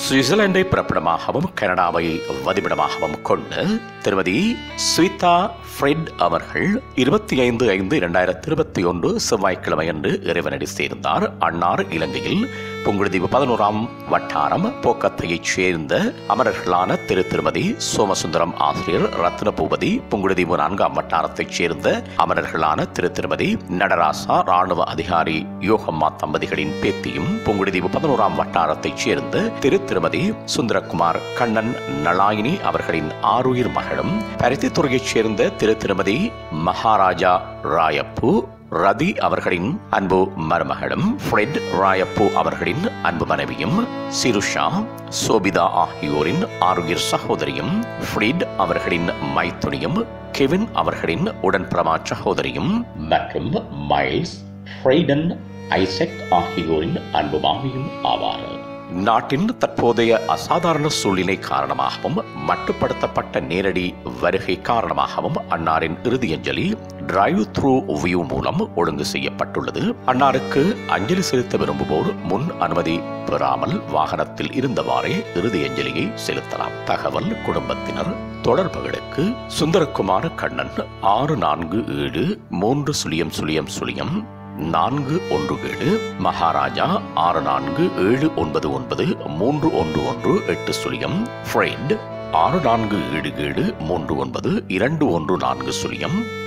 சுவிட்சர்லாந்தை பிறப்பிடமாகவும் கனடாவை வதிவிடமாகவும் கொண்ட திருமதி ஸ்விதா ஃப்ரெட் அவர்கள் இருபத்தி ஐந்து ஐந்து இரண்டாயிரத்தி இருபத்தி ஒன்று செவ்வாய்க்கிழமையன்று இறைவனடி சேர்ந்தார் அன்னார் இலங்கையில் புங்குடுதீவு பதினோராம் வட்டாரம் போக்கத்தையைச் சேர்ந்த அமரர்களான திரு திருமதி சோமசுந்தரம் ஆசிரியர் ரத்ன பூபதி புங்குடுதீவு நான்காம் வட்டாரத்தைச் சேர்ந்த அமரர்களான திரு திருமதி நடராசா ராணுவ அதிகாரி யோகம்மா தம்பதிகளின் பேத்தியும் புங்குடுதீவு பதினோராம் வட்டாரத்தைச் சேர்ந்த திரு திருமதி சுந்தரகுமார் கண்ணன் நலாயினி அவர்களின் ஆறுயிர் மகளும் பருத்தித்துறையைச் சேர்ந்த திரு திருமதி மகாராஜா ராயப்பு ரதி அவர்களின் அன்பு மருமகளும் ஃப்ரெட் ராயப்பு அவர்களின் அன்பு மனைவியும் சிருஷா சோபிதா ஆகியோரின் ஆறுயிர் சகோதரியும் ஃப்ரிட் அவர்களின் மைத்துனியும் கெவின் அவர்களின் உடன்பிரமா சகோதரியும் மற்றும் மைல்ஸ் ஃப்ரைடன் ஐசக் ஆகியோரின் அன்பு மாமியும் ஆவார் நாட்டின் தற்போதைய அசாதாரண சூழ்நிலை காரணமாகவும் மட்டுப்படுத்தப்பட்ட நேரடி வருகை காரணமாகவும் அன்னாரின் இறுதியஞ்சலி டிரைவ் த்ரூ வியூ மூலம் ஒழுங்கு செய்யப்பட்டுள்ளது அன்னாருக்கு அஞ்சலி செலுத்த விரும்புவோர் முன் அனுமதி பெறாமல் வாகனத்தில் இருந்தவாறே இறுதியஞ்சலியை செலுத்தலாம் தகவல் குடும்பத்தினர் தொடர்புகளுக்கு சுந்தரகுமார கண்ணன் ஆறு நான்கு ஏழு மூன்று சுழியம் சுழியம் சுழியம் நான்கு ஒன்று ஏழு மகாராஜா ஆறு நான்கு ஏழு ஒன்பது ஒன்பது மூன்று ஒன்று ஒன்று எட்டு சுழியம் ஃப்ரெண்ட் ஆறு நான்கு ஏழு ஏழு மூன்று ஒன்பது இரண்டு ஒன்று நான்கு சுழியம்